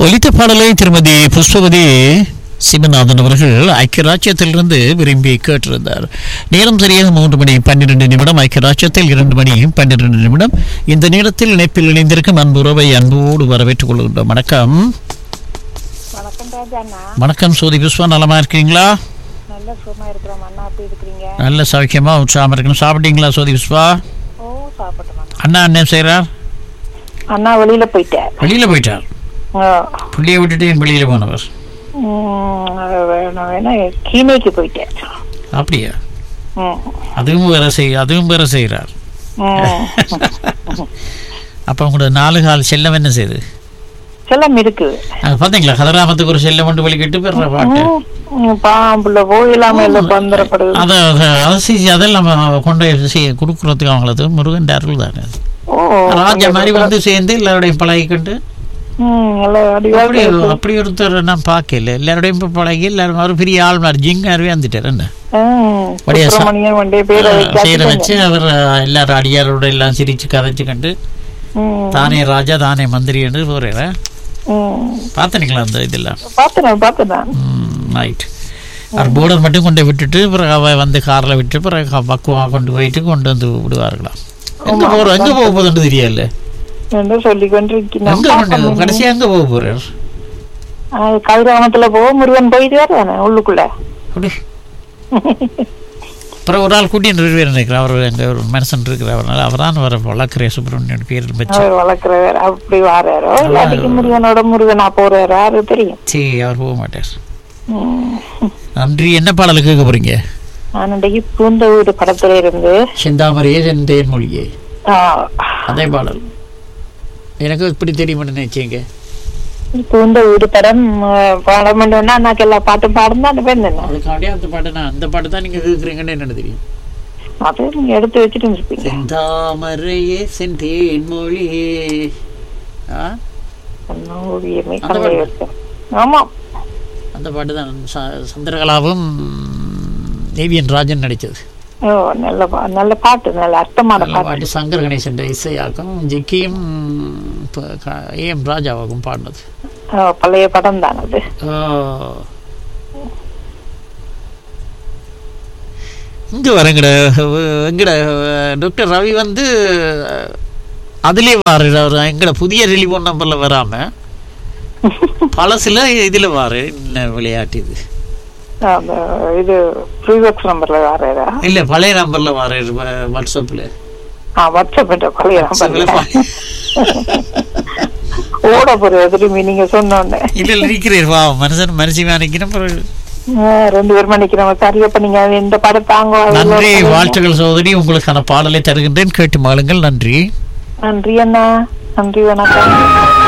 ஒலித்த பாடலை திருமதி புஷ்பவதி சிவநாதன் அவர்கள் ஐக்கிய ராஜ்யத்திலிருந்து விரும்பி கேட்டிருந்தார் நேரம் சரியாக மூன்று மணி பன்னிரண்டு நிமிடம் ஐக்கிய ராஜ்யத்தில் இரண்டு மணி பன்னிரண்டு நிமிடம் இந்த நேரத்தில் இணைப்பில் இணைந்திருக்கும் அன்புறவை அன்போடு வரவேற்றுக் கொள்கின்றோம் வணக்கம் வணக்கம் ராஜாண்ணா வணக்கம் சோதி புஷ்பா நலமா இருக்கீங்களா நல்ல சுகமா இருக்கிறோம் அண்ணா எப்படி இருக்கிறீங்க நல்ல சௌக்கியமா உற்சாகமா இருக்கணும் சாப்பிட்டீங்களா சோதி புஷ்பா ஓ சாப்பிட்டோம் அண்ணா அண்ணா என்ன செய்கிறார் அண்ணா வெளியில போயிட்டேன் வெளியில போயிட்டார் ஓ, பிள்ளைய விட்டுட்டு என் வெளியில போனவர் ம், அது வேணும் வேணா கீமைக்கு போயிட்டேன் அப்படியா ம், அதுவும் வேற செய் அதுவும் வேற செய்கிறார் ம். அப்போ உங்களோட நாலு கால் செல்லம் என்ன செய்யுது செல்லம் இருக்குது அது பார்த்தீங்களா கதிராமத்துக்கு ஒரு செல்லம் கொண்டு வெளிக்கிட்டு பெற பாட்டு ம், ம், பாம்புல போயில்லாம இல்ல பந்தரப்படுது அதை அதை அதை செஞ்சு அதெல்லாம் நம்ம கொண்டு போய் செய்ய கொடுக்குறதுக்கு அவங்களது முருகன் அருள் தானே அது. ஓ ராஜா மாதிரி வந்து சேர்ந்து எல்லாரோடையும் பழகிக்கிட்டு ம், நல்ல அப்படி அடிவாக அப்படி ஒருத்தர் நான் பார்க்கல எல்லாரோடையும் இப்போ பழகி எல்லாரும் ஒரு பெரிய ஆள் மாதிரி ஜிங்காரவே வந்துட்டார் என்ன அப்படியே சா- சுப்பிரமணியன் வண்டே பேரை செய்கிற வச்சு வச்சு அவர் எல்லாரும் அடியாரோட எல்லாம் சிரிச்சு கதைச்சு கண்டு ம், தானே ராஜா தானே மந்திரி என்று போகிறேன் ம். பார்த்தனீங்களா அந்த இதெல்லாம் பார்த்தேன் பார்த்தேன் ரைட் அவர் போர்டர் மட்டும் கொண்டு விட்டுட்டு பிறகு அவ வந்து காரில் விட்டு பிறகு பக்குவமாக கொண்டு போயிட்டு கொண்டு வந்து விடுவார்களாம் எங்க போறோம் எங்க போக போகுதுன்னு தெரியல என்று சொல்லி எங்க கொண்டு கொண்டிருக்கிறோம் கடைசியா எங்க போக போறார் கதிராமத்துல போக முருகன் போயிட்டு வரதானே உள்ளுக்குள்ள அப்படி அப்புறம் ஒரு ஆள் கூட்டின்னு பேர் நினைக்கிறேன் அவர் எங்க ஒரு மனுஷன் இருக்கிற அவரால் அவர் தான் வர வளர்க்குற சுப்பிரமணியன் பேர் வச்சு அவர் வளர்க்கிறவர் அப்படி வாராரோ இல்லாட்டிக்கு முருகனோட முருகனா போறாரு யாரு தெரியும் சரி அவர் போக மாட்டார் உம். நன்றி என்ன பாடல் கேட்க போறீங்க நான் இன்றைக்கு பூந்த வீடு படத்துல இருந்து செந்தாமரையே செந்தேன் மொழியே ஆ, அதே பாடல் எனக்கு இப்படி தெரியும்னு நினைச்சீங்க பூந்த வீடு படம் ஆ, பாடம் பண்ணோம்னா அண்ணாக்கு எல்லா பாட்டும் பாடம் தான் அந்த பேர் என்ன அதுக்காண்டியே அந்த பாட்டு நான் அந்த பாட்டு தான் நீங்க கேட்குறீங்கன்னு என்னன்னு தெரியும் அது நீங்க எடுத்து வச்சுட்டு இருப்பீங்க செந்தாமரையே செந்தேன் மொழியே ஆ ஓவியமே அந்த கங்கை பாட்டு. வருஷம் ஆமா அந்த பாட்டு தான் ச- சந்திரகலாவும் ஏவிஎன் ராஜன் நடித்தது ஓ நல்ல பா- நல்ல பாட்டு நல்ல அர்த்தமான அந்த பாட்டு பாட்டு சங்கர் கணேசன் இசையாக்கும் ஜிக்கியும் ஏஎம் ராஜாவாகும் பாடினது ஓ, பழைய படம் தான் அது ஆ. இங்க வர எங்கட எங்கட டாக்டர் ரவி வந்து அதுலேயே வாரு அவர் எங்கட புதிய டெலிஃபோன் நம்பர்ல வராம பழசுல இதுல வாரு என்ன விளையாட்டு இது அந்த இது ப்ரீவெக்ஸ் நம்பர்ல வர்றதா இல்ல பழைய நம்பர்ல வாரு வ- வாட்ஸ்அப்ல ஆ வாட்ஸ்அப் என்ற பழைய வாட்ஸ்அப்ல நம்பர்ல ஓட போறது திரும்பி நீங்க சொன்னோன்னே இல்ல இல்ல இருக்கிறீர் வா மனுஷன் மனுஷன் நினைக்கிறேன் பிறகு ஆ, ரெண்டு பேரும் நிக்கிறோம் சரியப்ப நீங்க இந்த படம் தாங்க நன்றி வாழ்த்துக்கள் சகோதரி உங்களுக்கான பாடலை தருகின்றேன் கேட்டு மாளுங்கள் நன்றி நன்றி அண்ணா நன்றி வணக்கம்